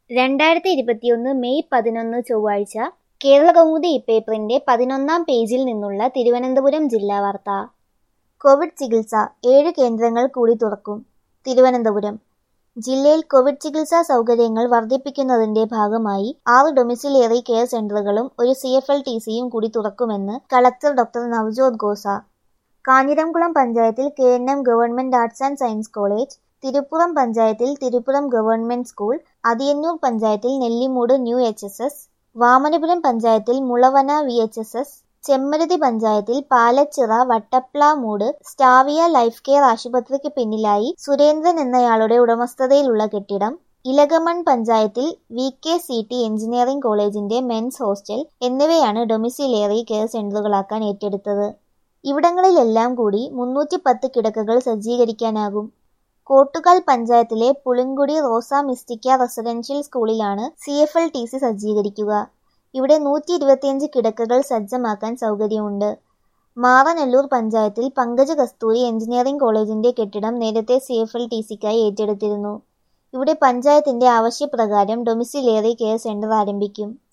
രണ്ടായിരത്തി ഇരുപത്തിയൊന്ന് മെയ് പതിനൊന്ന് ചൊവ്വാഴ്ച കേരളകൗമുദി ഇപ്പേപ്പറിന്റെ പതിനൊന്നാം പേജിൽ നിന്നുള്ള തിരുവനന്തപുരം ജില്ലാ വാർത്ത കോവിഡ് ചികിത്സ ഏഴ് കേന്ദ്രങ്ങൾ കൂടി തുറക്കും തിരുവനന്തപുരം ജില്ലയിൽ കോവിഡ് ചികിത്സാ സൗകര്യങ്ങൾ വർദ്ധിപ്പിക്കുന്നതിന്റെ ഭാഗമായി ആറ് ഡൊമിസിലിയറി കെയർ സെന്ററുകളും ഒരു സി എഫ് എൽ ടി സിയും കൂടി തുറക്കുമെന്ന് കളക്ടർ ഡോക്ടർ നവ്ജോത് ഖോസ കാഞ്ഞിരംകുളം പഞ്ചായത്തിൽ K N M Government Arts and Science College Thiruppuram പഞ്ചായത്തിൽ തിരുപ്പുറം ഗവൺമെന്റ് സ്കൂൾ അതിയന്നൂർ പഞ്ചായത്തിൽ Nellimoodu New H S S Vamanapuram പഞ്ചായത്തിൽ Mulavana V H S S Chemmaruthi പഞ്ചായത്തിൽ Palachira Vattaplamoodu Stavia Life Care ആശുപത്രിക്ക് പിന്നിലായി സുരേന്ദ്രൻ എന്നയാളുടെ ഉടമസ്ഥതയിലുള്ള കെട്ടിടം ഇലകമൺ പഞ്ചായത്തിൽ V K C T engineering കോളേജിന്റെ മെൻസ് ഹോസ്റ്റൽ എന്നിവയാണ് ഡൊമിസിലേറി കെയർ സെന്ററുകളാക്കാൻ ഏറ്റെടുത്തത് ഇവിടങ്ങളിലെല്ലാം കൂടി മുന്നൂറ്റി പത്ത് കിടക്കകൾ സജ്ജീകരിക്കാനാകും കോട്ടുകാൽ പഞ്ചായത്തിലെ പുളിങ്കുടി റോസ മിസ്റ്റിക്ക റെസിഡൻഷ്യൽ സ്കൂളിലാണ് C F L T C സജ്ജീകരിക്കുക ഇവിടെ നൂറ്റി ഇരുപത്തിയഞ്ച് കിടക്കകൾ സജ്ജമാക്കാൻ സൗകര്യമുണ്ട് മാറനല്ലൂർ പഞ്ചായത്തിൽ പങ്കജ കസ്തൂരി എഞ്ചിനീയറിംഗ് കോളേജിന്റെ കെട്ടിടം നേരത്തെ സി എഫ് എൽ ടി സിക്കായി ഏറ്റെടുത്തിരുന്നു ഇവിടെ പഞ്ചായത്തിന്റെ ആവശ്യപ്രകാരം ഡൊമിസിലേറി കെയർ സെന്റർ ആരംഭിക്കും